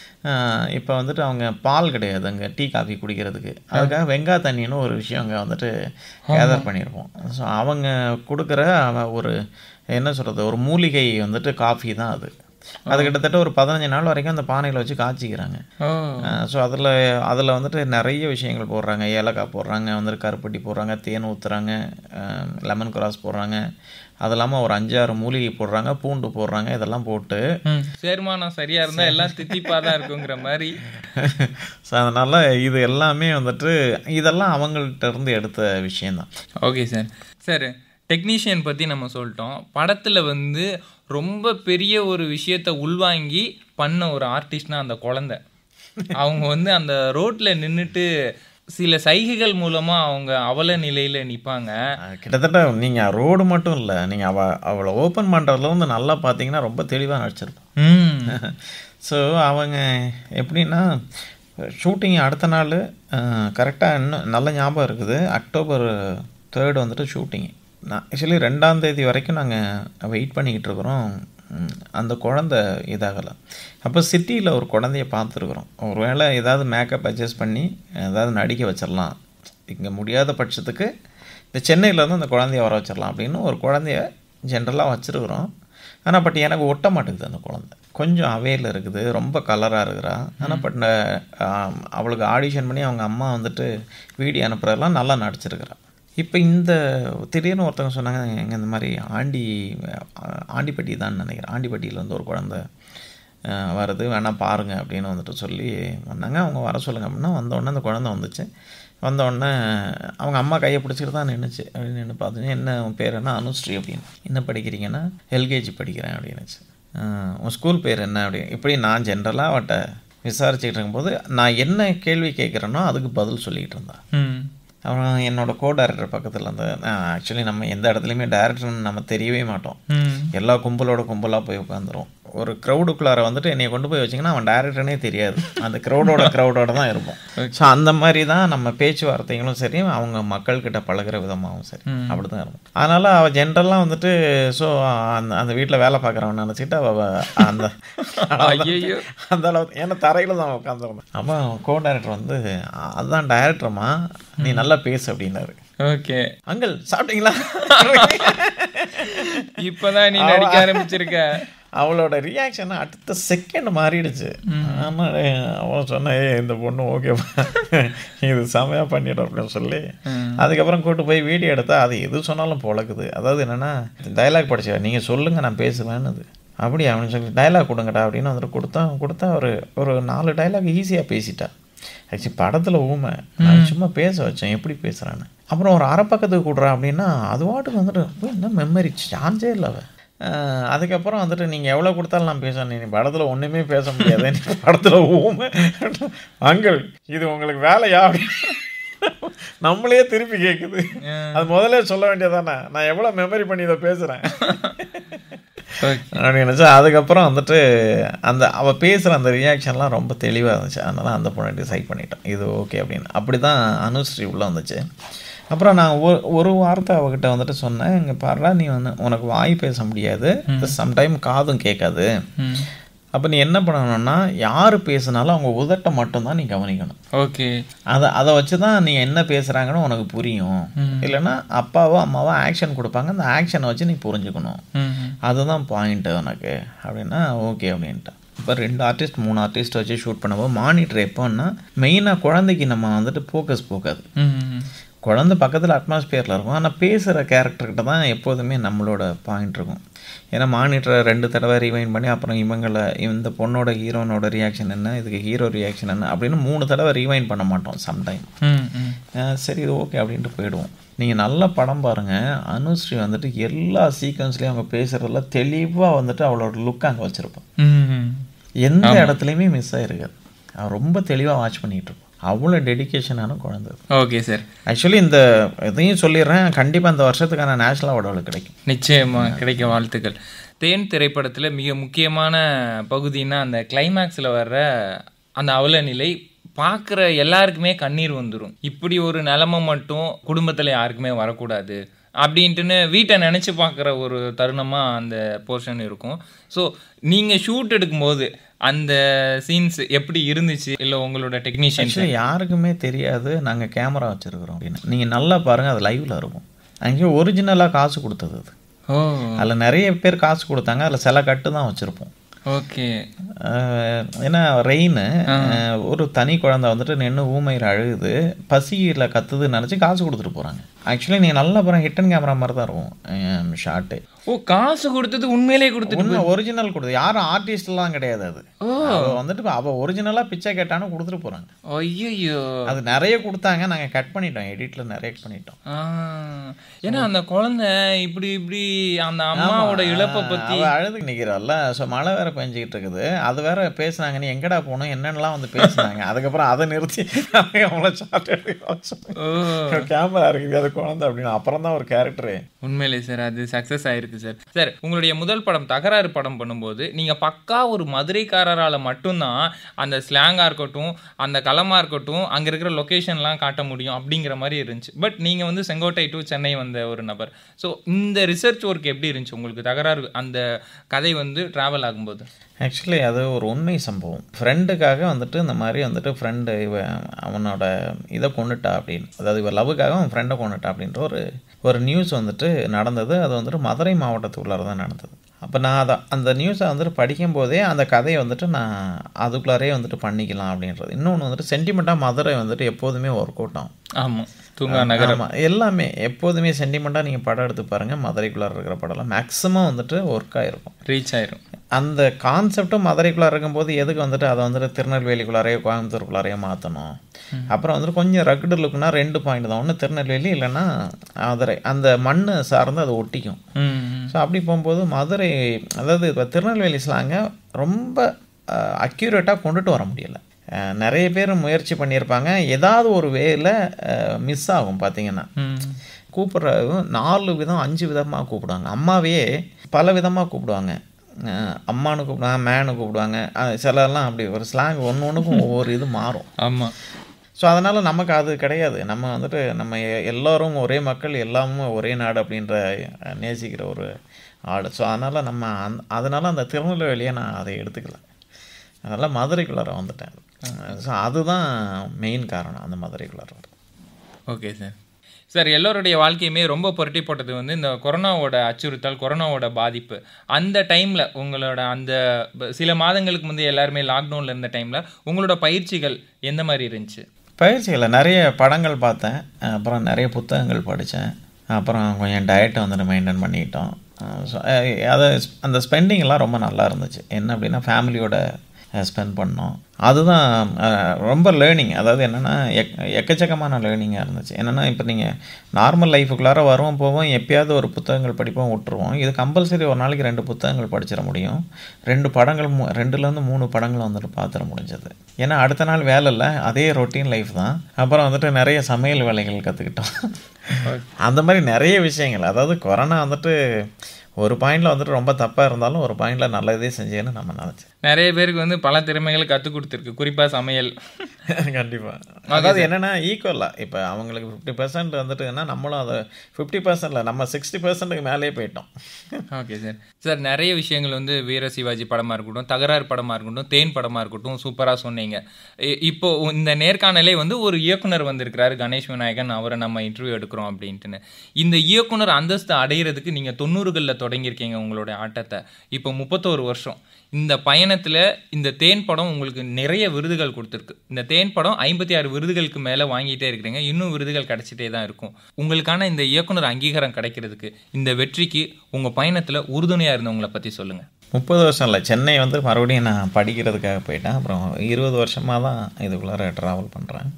இப்போ வந்துட்டு அவங்க பால் கிடையாது அங்கே டீ காஃபி குடிக்கிறதுக்கு அதுக்காக வெங்காய தண்ணின்னு ஒரு விஷயம் அங்கே வந்துட்டு கேதர் பண்ணியிருப்போம் ஸோ அவங்க கொடுக்குற அவ- ஒரு என்ன சொல்கிறது ஒரு மூலிகை வந்துட்டு காஃபி தான் அது அது கிட்டத்தட்ட ஒரு பதினஞ்சு நாள் வரைக்கும் அந்த பானையில் வச்சு காய்ச்சிக்கிறாங்க ஓ ஸோ அதில் அதில் வந்துட்டு நிறைய விஷயங்கள் போடுறாங்க ஏலக்காய் போடுறாங்க வந்துட்டு கருப்பட்டி போடுறாங்க தேன் ஊற்றுறாங்க லெமன் கிராஸ் போடுறாங்க அது இல்லாமல் ஒரு அஞ்சாறு மூலிகை போடுறாங்க பூண்டு போடுறாங்க இதெல்லாம் போட்டு ம். சேர்மானம் சரியா இருந்தா எல்லாம் தித்திப்பா தான் இருக்குங்கிற மாதிரி ஸோ அதனால் இது எல்லாமே வந்துட்டு இதெல்லாம் அவங்கள்ட்ட இருந்து எடுத்த விஷயந்தான் ஓகே சார் சார் டெக்னீஷியன் பற்றி நம்ம சொல்லிட்டோம் படத்தில் வந்து ரொம்ப பெரிய ஒரு விஷயத்த உள்வாங்கி பண்ண ஒரு ஆர்டிஸ்ட்னா அந்த குழந்தை அவங்க வந்து அந்த ரோட்டில் நின்றுட்டு சில சைகைகள் மூலமாக அவங்க அவல நிலையில் நிற்பாங்க அஹ் கிட்டத்தட்ட நீங்கள் ரோடு மட்டும் இல்லை நீங்கள் அவ அவளை ஓப்பன் பண்ணுறதுல வந்து நல்லா பார்த்தீங்கன்னா ரொம்ப தெளிவாக நடிச்சிருப்பான் ம் ஸோ அவங்க எப்படின்னா ஷூட்டிங் அடுத்த நாள் கரெக்டாக இன்னும் நல்ல ஞாபகம் இருக்குது அக்டோபர் தேர்டு வந்துட்டு ஷூட்டிங் நான் ஆக்சுவலி ரெண்டாம் தேதி வரைக்கும் நாங்கள் வெயிட் பண்ணிக்கிட்டு இருக்கிறோம் ம், அந்த குழந்தை இதாகலை அப்போ சிட்டியில் ஒரு குழந்தைய பார்த்துருக்குறோம் ஒருவேளை ஏதாவது மேக்கப் அட்ஜஸ்ட் பண்ணி ஏதாவது நடிக்க வச்சிடலாம் இங்கே முடியாத பட்சத்துக்கு இந்த சென்னையில் இருந்து அந்த குழந்தைய வர வச்சிடலாம் அப்படின்னு ஒரு குழந்தைய ஜென்ரலாக வச்சுருக்குறோம் ஆனால் பட் எனக்கு ஒட்ட மாட்டேங்குது அந்த குழந்தை கொஞ்சம் அவையில் இருக்குது ரொம்ப கலராக இருக்கிறா ஆனால் பட் அவளுக்கு ஆடிஷன் பண்ணி அவங்க அம்மா வந்துட்டு வீடியோ அனுப்புறதெல்லாம் நல்லா நடிச்சிருக்கிறா இப்போ இந்த திடீர்னு ஒருத்தவங்க சொன்னாங்க எங்க இந்த மாதிரி ஆண்டி அஹ், ஆண்டிப்பட்டி தான் நினைக்கிறேன் ஆண்டிப்பட்டியில் வந்து ஒரு குழந்தை அஹ், வருது வேணால் பாருங்க அப்படின்னு வந்துட்டு சொல்லி வந்தாங்க அவங்க வர சொல்லுங்க அப்படின்னா வந்தோடனே அந்த குழந்தை வந்துச்சு வந்தோடனே அவங்க அம்மா கையை பிடிச்சிட்டு தான் நின்றுச்சு அப்படின்னு நின்று பார்த்துட்டு என்ன உன் பேர் என்ன அனுஸ்ரீ அப்படின்னு என்ன படிக்கிறீங்கன்னா எல்கேஜி படிக்கிறேன் அப்படின்னுச்சு "ஆஹ், உன் ஸ்கூல் பேர் என்ன அப்படி இப்படி நான் ஜென்ரலாக அவட்ட விசாரிச்சுக்கிட்டு இருக்கும்போது நான் என்ன கேள்வி கேட்குறேனோ அதுக்கு பதில் சொல்லிக்கிட்டு இருந்தான் ம் அப்புறம் என்னோட கோ டைரக்டர் பக்கத்தில் அந்த ஆக்சுவலி நம்ம எந்த இடத்துலையுமே டேரக்டர்னு நம்ம தெரியவே மாட்டோம் ம் எல்லா கும்பலோட கும்பலாக போய் உட்காந்துரும் ஒரு க்ரௌடுக்குள்ளார வந்துட்டு என்னை கொண்டு போய் வச்சிங்கன்னா அவன் டேரக்டர்னே தெரியாது அந்த க்ரௌடோட க்ரௌடோட தான் இருப்போம் ஸோ அந்த மாதிரி தான் நம்ம பேச்சுவார்த்தைகளும் சரி அவங்க மக்கள்கிட்ட பழகுற விதமாகவும் சரி அப்படி தான் இருக்கும் அதனால் அவள் ஜென்ரலாக வந்துட்டு ஸோ அந்த அந்த வீட்டில் வேலை பார்க்குறவன் நினச்சிட்டு அவள் அந்த ஐயையோ. அந்த அளவு ஏன்னா தரையில் தான் உட்காந்துருந்தேன் அப்போ கோ டைரக்டர் வந்து அதுதான் டைரக்டர்மா நீ நல்லா பேசு அப்படின்னாரு ஓகே அங்கிள் சாப்பிட்டீங்களா இப்பதான் நீ நடிக்க ஆரம்பிச்சிருக்க அவளோட ரியாக்ஷன் அடுத்த செகண்ட் மாறிடுச்சு ஆமாம் அவன் சொன்ன "ஏய், இந்த பொண்ணு ஓகேப்பா இது செமையாக பண்ணிடும் அப்படின்னு சொல்லி அதுக்கப்புறம் கூட்டு போய் வீடியோ எடுத்தா அது எது சொன்னாலும் பொழக்குது அதாவது என்னென்னா டைலாக் படிச்சா நீங்கள் சொல்லுங்கள் நான் பேசுவேன்னு அது அப்படியா அப்படின்னு சொல்லி டைலாக் கொடுங்கடா அப்படின்னு வந்துட்டு கொடுத்தா கொடுத்தா ஒரு ஒரு நாலு டைலாக் ஈஸியாக பேசிட்டா ஆக்சுவலி படத்தில் ஊமை நான் சும்மா பேச வச்சேன் எப்படி பேசுகிறான்னு அப்புறம் ஒரு அரை பக்கத்துக்கு கொடுறா அப்படின்னா அது வாட்டுக்கு வந்துட்டு "உய், என்ன மெமரி சான்ஸே இல்லை அவ அஹ் அதுக்கப்புறம் வந்துட்டு நீங்கள் எவ்வளோ கொடுத்தாலும் நான் பேசுவேன் நீ படத்தில் ஒன்றுமே பேச முடியாது நீ படத்தில் ஊமை அங்கிள் இது உங்களுக்கு வேலையா அப்படின்னு நம்மளே திருப்பி கேட்குது அது முதல்ல சொல்ல வேண்டியதானே நான் எவ்வளோ மெமரி பண்ணி இதை பேசுகிறேன் அப்படின்னு நினச்சா அதுக்கப்புறம் வந்துட்டு அந்த அவள் பேசுகிற அந்த ரியாக்ஷன்லாம் ரொம்ப தெளிவாக இருந்துச்சு அதனால் அந்த பொண்ணை டிசைட் பண்ணிட்டோம் இது ஓகே அப்படின்னு அப்படி தான் அனுஸ்ரீ உள்ளே வந்துச்சு அப்புறம் நான் ஒரு ஒரு வார்த்தை அவகிட்ட வந்துட்டு சொன்னேன் இங்கே பாருடா நீ வந்து உனக்கு வாய் பேச முடியாது சம்டைம் காதும் கேட்காது அப்போ நீ என்ன பண்ணணும்னா யார் பேசுனாலும் அவங்க உதட்ட மட்டும்தான் நீ கவனிக்கணும் ஓகே அதை அதை வச்சு தான் நீ என்ன பேசுகிறாங்கன்னு உனக்கு புரியும் இல்லைன்னா அப்பாவோ அம்மாவோ ஆக்ஷன் கொடுப்பாங்க அந்த ஆக்ஷனை வச்சு நீ புரிஞ்சுக்கணும் அதுதான் பாயிண்ட்டு உனக்கு அப்படின்னா ஓகே அப்படின்ட்டு இப்போ ரெண்டு ஆர்டிஸ்ட் மூணு ஆர்டிஸ்ட் வச்சு ஷூட் பண்ணும்போது மானிட்டர் எப்போன்னா மெயினாக குழந்தைக்கு நம்ம வந்துட்டு ஃபோக்கஸ் போகாது குழந்தை பக்கத்தில் அட்மாஸ்பியரில் இருக்கும் ஆனால் பேசுகிற கேரக்டர்கிட்ட தான் எப்போதுமே நம்மளோட பாயிண்ட் இருக்கும் ஏன்னா மானிட்டரை ரெண்டு தடவை ரிவைன் பண்ணி அப்புறம் இவங்களை இந்த பொண்ணோட ஹீரோனோட ரியாக்ஷன் என்ன இதுக்கு ஹீரோ ரியாக்ஷன் என்ன அப்படின்னு மூணு தடவை ரிவைன் பண்ண மாட்டோம் சம்டைம் சரி இது ஓகே அப்படின்ட்டு போயிடுவோம் நீங்கள் நல்ல படம் பாருங்கள் அனுஸ்ரீ வந்துட்டு எல்லா சீக்வன்ஸ்லேயும் அவங்க பேசுகிறதுல தெளிவாக வந்துட்டு அவளோட லுக் அங்கே வச்சுருப்பான் எந்த இடத்துலையுமே மிஸ் ஆகிருக்காது அவன் ரொம்ப தெளிவாக வாட்ச் பண்ணிகிட்டு இருப்பான் அவ்வளோ டெடிக்கேஷனான குழந்தை ஓகே சார் ஆக்சுவலி இந்த இதையும் சொல்லிடுறேன் கண்டிப்பாக இந்த வருஷத்துக்கான நேஷனல் அவார்டு அவளுக்கு கிடைக்கும் நிச்சயமா கிடைக்க வாழ்த்துக்கள் தேன் திரைப்படத்தில் மிக முக்கியமான பகுதின்னா அந்த கிளைமேக்ஸில் வர்ற அந்த அவல நிலை பார்க்குற எல்லாருக்குமே கண்ணீர் வந்துடும் இப்படி ஒரு நிலைமை மட்டும் குடும்பத்தில் யாருக்குமே வரக்கூடாது அப்படின்ட்டுன்னு வீட்டை நினச்சி பார்க்குற ஒரு தருணமாக அந்த போர்ஷன் இருக்கும் ஸோ நீங்கள் ஷூட் எடுக்கும்போது அந்த சீன்ஸ் எப்படி இருந்துச்சு இல்லை உங்களோட டெக்னீஷியன்ஸ் ஆக்சுவலி யாருக்குமே தெரியாது நாங்கள் கேமரா வச்சுருக்குறோம் அப்படின்னு நீங்கள் நல்லா பாருங்கள் அது லைவில் இருக்கும் அங்கே ஒரிஜினலாக காசு கொடுத்தது அது ஓ அதில் நிறைய பேர் காசு கொடுத்தாங்க அதில் சில கட்டு தான் வச்சுருப்போம் ஓகே ஏன்னா ரெயின் ஒரு தனி குழந்தை வந்துட்டு நின்று ஊமையில் அழுகுது பசியில் கத்துதுன்னு நினச்சி காசு கொடுத்துட்டு போகிறாங்க ஆக்சுவலி நீங்கள் நல்லா பாருங்க ஹிட்டன் கேமரா மாதிரி தான் இருக்கும் ஷார்ட்டு ஓ காசு கொடுத்தது உண்மையிலே கொடுத்துட்டு உண்மை ஒரிஜினல் கொடுத்து யாரும் ஆர்டிஸ்ட்லாம் கிடையாது அது அவ வந்துட்டு அவள் ஒரிஜினலாக பிச்சை கேட்டான்னு கொடுத்துட்டு போகிறாங்க ஐயோ அது நிறைய கொடுத்தாங்க நாங்கள் கட் பண்ணிட்டோம் எடிட்டில் நிறைய பண்ணிட்டோம் ஏன்னா அந்த குழந்தை இப்படி இப்படி அந்த அம்மாவோட இழப்பை பத்தி அவள் அழுது நிற்கிறாள்ல ஸோ மழை வேற பெஞ்சிக்கிட்டு இருக்குது அது வேற பேசுனாங்க நீ எங்கடா போகணும் என்னென்னலாம் வந்து பேசுனாங்க அதுக்கப்புறம் அதை நிறுத்தி அவங்கள ஷார்ட் எடுக்க கேமரா இருக்குது அது குழந்தை அப்படின்னு அப்புறம் தான் ஒரு கேரக்டரு உண்மையிலே சார் அது சக்ஸஸ் ஆயிருக்கு சார் சார் உங்களுடைய முதல் படம் தகராறு படம் பண்ணும்போது நீங்க பக்கா ஒரு மதுரைக்காரரால மட்டும்தான் அந்த ஸ்லாங்கா இருக்கட்டும் அந்த களமா இருக்கட்டும் அங்க இருக்கிற லொகேஷன்லாம் காட்ட முடியும் அப்படிங்கிற மாதிரி இருந்துச்சு பட் நீங்க வந்து செங்கோட்டை டு சென்னை வந்த ஒரு நபர் ஸோ இந்த ரிசர்ச் ஒர்க் எப்படி இருந்துச்சு உங்களுக்கு தகராறு அந்த கதை வந்து டிராவல் ஆகும்போது ஆக்சுவலி அது ஒரு உண்மை சம்பவம் ஃப்ரெண்டுக்காக வந்துட்டு இந்த மாதிரி வந்துட்டு ஃப்ரெண்டு இவ அவனோட இதை கொண்டுட்டா அப்படின்னு அதாவது இவ லவ்வுக்காக அவன் ஃப்ரெண்டை கொண்டுட்டா அப்படின்ற ஒரு ஒரு நியூஸ் வந்துட்டு நடந்தது அது வந்துட்டு மதுரை மாவட்டத்துக்குள்ளார தான் நடந்தது அப்போ நான் அதை அந்த நியூஸை வந்துட்டு படிக்கும்போதே அந்த கதையை வந்துட்டு நான் அதுக்குள்ளாரே வந்துட்டு பண்ணிக்கலாம் அப்படின்றது இன்னொன்று வந்துட்டு சென்டிமெண்ட்டாக மதுரை வந்துட்டு எப்போதுமே ஒர்க் அவுட் ஆகும் ஆமாம் தூங்கா நகரம் ஆமாம் எல்லாமே எப்போதுமே சென்டிமெண்ட்டாக நீங்கள் படம் எடுத்து பாருங்கள் மதுரைக்குள்ளார இருக்கிற படம்லாம் மேக்ஸிமம் வந்துட்டு ஒர்க் ஆகிருக்கும் ரீச் ஆயிரும் அந்த கான்செப்டும் மதுரைக்குள்ளார இருக்கும்போது எதுக்கு வந்துட்டு அதை வந்துட்டு திருநெல்வேலிக்குள்ளாரையோ கோயம்புத்தூருக்குள்ளாரையோ மாற்றணும் அப்புறம் வந்துட்டு கொஞ்சம் ரகுடு லுக்குனா ரெண்டு பாயிண்ட் தான் ஒன்று திருநெல்வேலி இல்லைன்னா மதுரை அந்த மண் சார்ந்து அது ஒட்டிக்கும் ஸோ அப்படி போகும்போது மதுரை அதாவது இப்போ திருநெல்வேலி ஸ்லாங்கை ரொம்ப அக்யூரேட்டாக கொண்டுட்டு வர முடியலை நிறைய பேர் முயற்சி பண்ணியிருப்பாங்க ஏதாவது ஒரு வேல மிஸ் ஆகும் பார்த்தீங்கன்னா கூப்பிட்றது நாலு விதம் அஞ்சு விதமாக கூப்பிடுவாங்க அம்மாவையே பல விதமாக கூப்பிடுவாங்க அம்மானு கூப்பிடுவாங்க மேனு கூப்பிடுவாங்க சிலர்லாம் அப்படி ஒரு ஸ்லாங் ஒன்று ஒன்றுக்கும் ஒவ்வொரு இது மாறும் ஆமாம் ஸோ அதனால் நமக்கு அது கிடையாது நம்ம வந்துட்டு நம்ம எல்லோரும் ஒரே மக்கள் எல்லாமும் ஒரே நாடு அப்படின்ற நேசிக்கிற ஒரு ஆள் ஸோ அதனால் நம்ம அந் அதனால் அந்த திருநெல்வேலியை நான் அதை எடுத்துக்கல அதனால் மதுரைக்குள்ளார வந்துட்டேன் ஸோ அதுதான் மெயின் காரணம் அந்த மதுரைக்குள்ளார ஓகே சார் சார் எல்லோருடைய வாழ்க்கையுமே ரொம்ப புரட்டி போட்டது வந்து இந்த கொரோனாவோட அச்சுறுத்தல் கொரோனாவோட பாதிப்பு அந்த டைமில் உங்களோட அந்த சில மாதங்களுக்கு முந்தைய எல்லாருமே லாக்டவுனில் இருந்த டைமில் உங்களோட பயிற்சிகள் எந்த மாதிரி இருந்துச்சு பயிற்சிகளை நிறைய படங்கள் பார்த்தேன் அப்புறம் நிறைய புத்தகங்கள் படித்தேன் அப்புறம் கொஞ்சம் டயட்டை வந்துட்டு மெயின்டைன் பண்ணிக்கிட்டோம் ஸோ அதை அந்த ஸ்பெண்டிங்லாம் ரொம்ப நல்லா இருந்துச்சு என்ன அப்படின்னா ஃபேமிலியோட ஸ்பெண்ட் பண்ணோம் அதுதான் அஹ், ரொம்ப லேர்னிங் அதாவது என்னென்னா எக் எக்கச்சக்கமான லேர்னிங்காக இருந்துச்சு என்னென்னா இப்போ நீங்கள் நார்மல் லைஃபுக்குள்ளார வருவோம் போவோம் எப்பயாவது ஒரு புத்தகங்கள் படிப்போம் விட்டுருவோம் இது கம்பல்சரி ஒரு நாளைக்கு ரெண்டு புத்தகங்கள் படிச்சிட முடியும் ரெண்டு படங்கள் மூ ரெண்டுலேருந்து மூணு படங்கள் வந்துட்டு பார்த்துட முடிஞ்சது ஏன்னா அடுத்த நாள் வேலை இல்லை அதே ரொட்டீன் லைஃப் தான் அப்புறம் வந்துட்டு நிறைய சமையல் வேலைகள் கற்றுக்கிட்டோம் அந்த மாதிரி நிறைய விஷயங்கள் அதாவது கொரோனா வந்துட்டு ஒரு பாயிண்டில் வந்துட்டு ரொம்ப தப்பாக இருந்தாலும் ஒரு பாயிண்டில் நல்லதே செஞ்சேன்னு நம்ம நினச்சேன் நிறைய பேருக்கு வந்து பல திறமைகளை கற்றுக் கொடுத்துருக்கு குறிப்பாக சமையல் கண்டிப்பாக அதாவது என்னென்னா ஈக்குவலாக இப்போ அவங்களுக்கு ஃபிஃப்டி பர்சன்ட் வந்துட்டுன்னா நம்மளும் அதை ஃபிஃப்டி பர்சன்ட்ல நம்ம சிக்ஸ்டி பர்சன்ட்டுக்கு மேலேயே போயிட்டோம் ஓகே சார் சார் நிறைய விஷயங்கள் வந்து வீர சிவாஜி படமாக இருக்கட்டும் தகராறு படமாக இருக்கட்டும் தேன் படமாக இருக்கட்டும் சூப்பராக சொன்னீங்க இ- இப்போ இந்த நேர்காணலே வந்து ஒரு இயக்குனர் வந்திருக்கிறாரு கணேஷ் விநாயகன் அவரை நம்ம இன்டர்வியூ எடுக்கிறோம் அப்படின்ட்டுன்னு இந்த இயக்குனர் அந்தஸ்து அடையிறதுக்கு நீங்கள் தொண்ணூறுகளில் தொடங்கியிருக்கீங்க உங்களுடைய ஆட்டத்தை இப்போ முப்பத்தோரு வருஷம் இந்த பயணத்தில் இந்த தேன் படம் உங்களுக்கு நிறைய விருதுகள் கொடுத்துருக்கு இந்த தேன் படம் ஐம்பத்தி ஆறு விருதுகளுக்கு மேலே வாங்கிட்டே இருக்கிறீங்க இன்னும் விருதுகள் கிடைச்சிட்டே தான் இருக்கும் உங்களுக்கான இந்த இயக்குனர் அங்கீகாரம் கிடைக்கிறதுக்கு இந்த வெற்றிக்கு உங்கள் பயணத்தில் உறுதுணையாக இருந்தவங்களை பற்றி சொல்லுங்கள் முப்பது வருஷம் இல்லை சென்னை வந்து மறுபடியும் நான் படிக்கிறதுக்காக போயிட்டேன் அப்புறம் இருபது வருஷமாக தான் இதுக்குள்ளார ட்ராவல் பண்ணுறேன்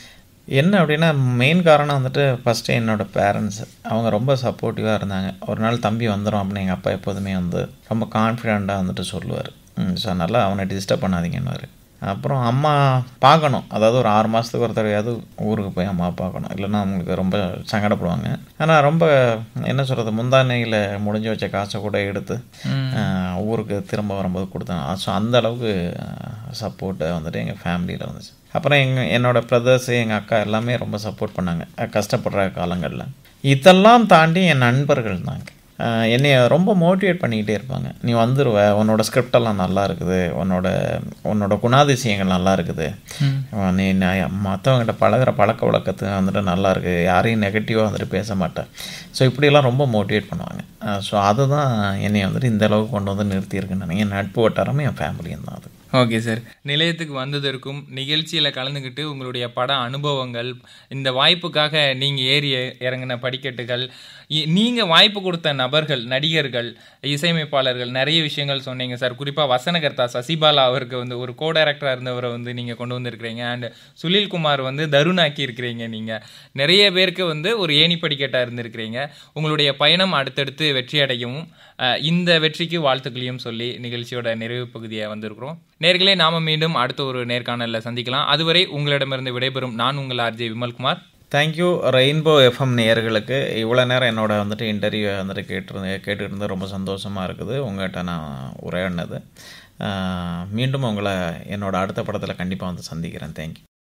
என்ன அப்படின்னா மெயின் காரணம் வந்துட்டு ஃபஸ்ட்டு என்னோட பேரண்ட்ஸ் அவங்க ரொம்ப சப்போர்ட்டிவாக இருந்தாங்க ஒரு நாள் தம்பி வந்துடும் அப்படின்னு எங்கள் அப்பா எப்போதுமே வந்து ரொம்ப கான்ஃபிடெண்ட்டாக வந்துட்டு சொல்லுவார் ஸோ அதனால் அவனை டிஸ்டர்ப் பண்ணாதீங்கன்னு அப்புறம் அம்மா பார்க்கணும் அதாவது ஒரு ஆறு மாதத்துக்கு ஒரு தடவையாவது ஊருக்கு போய் அம்மா பார்க்கணும் இல்லைன்னா அவங்களுக்கு ரொம்ப சங்கடப்படுவாங்க ஆனால் ரொம்ப என்ன சொல்கிறது முந்தானையில் முடிஞ்சு வச்ச காசை கூட எடுத்து ஆஹ், ஊருக்கு திரும்ப வரும்போது கொடுத்தேன் ஸோ அந்த அளவுக்கு சப்போர்ட்டு வந்துட்டு எங்கள் ஃபேமிலியில் வந்துச்சு அப்புறம் எங்கள் என்னோடய ப்ரதர்ஸு எங்கள் அக்கா எல்லாமே ரொம்ப சப்போர்ட் பண்ணாங்க அஹ் கஷ்டப்படுற காலங்களில் இதெல்லாம் தாண்டி என் நண்பர்கள் தாங்க ஆஹ் என்னைய ரொம்ப மோட்டிவேட் பண்ணிக்கிட்டே இருப்பாங்க நீ வந்துருவ உன்னோட script எல்லாம் நல்லா இருக்குது உன்னோட உன்னோட குணாதிசயங்கள் நல்லா இருக்குது ஆஹ் நீ மற்றவங்ககிட்ட பழகுற பழக்க வழக்கத்து வந்துட்டு நல்லா இருக்கு யாரையும் நெகட்டிவாக வந்துட்டு பேச மாட்டேன் ஸோ இப்படியெல்லாம் ரொம்ப மோட்டிவேட் பண்ணுவாங்க ஸோ அதுதான் என்னை வந்துட்டு இந்த அளவுக்கு கொண்டு வந்து நிறுத்தியிருக்குன்னு நினைக்கிறேன் என் நட்பு வட்டாரமே என் ஃபேமிலியும் தான் அது ஓகே சார் நிலையத்துக்கு வந்ததற்கும் நிகழ்ச்சியில் கலந்துக்கிட்டு உங்களுடைய பட அனுபவங்கள் இந்த வாய்ப்புக்காக நீங்கள் ஏறி இறங்கின படிக்கட்டுகள் நீங்கள் வாய்ப்பு கொடுத்த நபர்கள் நடிகர்கள் இசையமைப்பாளர்கள் நிறைய விஷயங்கள் சொன்னீங்க சார் குறிப்பாக வசனகர்த்தா சசிபாலா அவருக்கு வந்து ஒரு கோ டைரக்டராக இருந்தவரை வந்து நீங்கள் கொண்டு வந்திருக்கிறீங்க அண்ட் சுனில்குமார் வந்து தருணாக்கி இருக்கிறீங்க நீங்கள் நிறைய பேருக்கு வந்து ஒரு ஏணி படிக்கட்டாக இருந்திருக்கிறீங்க உங்களுடைய பயணம் அடுத்தடுத்து வெற்றி அடையவும் அஹ், இந்த வெற்றிக்கு வாழ்த்துக்களையும் சொல்லி நிகழ்ச்சியோட நிறைவு பகுதியை வந்திருக்கிறோம் நேர்களே நாம மீண்டும் அடுத்த ஒரு நேர்காணலில் சந்திக்கலாம் அதுவரை உங்களிடமிருந்து விடைபெறும் நான் உங்கள் RJ Vimalkumar thank you rainbow FM நேயர்களுக்கு இவ்வளோ நேரம் என்னோட வந்துட்டு இன்டர்வியூ வந்துட்டு கேட்டு கேட்டுட்டு இருந்து ரொம்ப சந்தோஷமாக இருக்குது உங்கள்கிட்ட நான் உரையாடினது ஆஹ் மீண்டும் உங்களை என்னோட அடுத்த படத்தில் கண்டிப்பாக வந்து சந்திக்கிறேன் தேங்க்யூ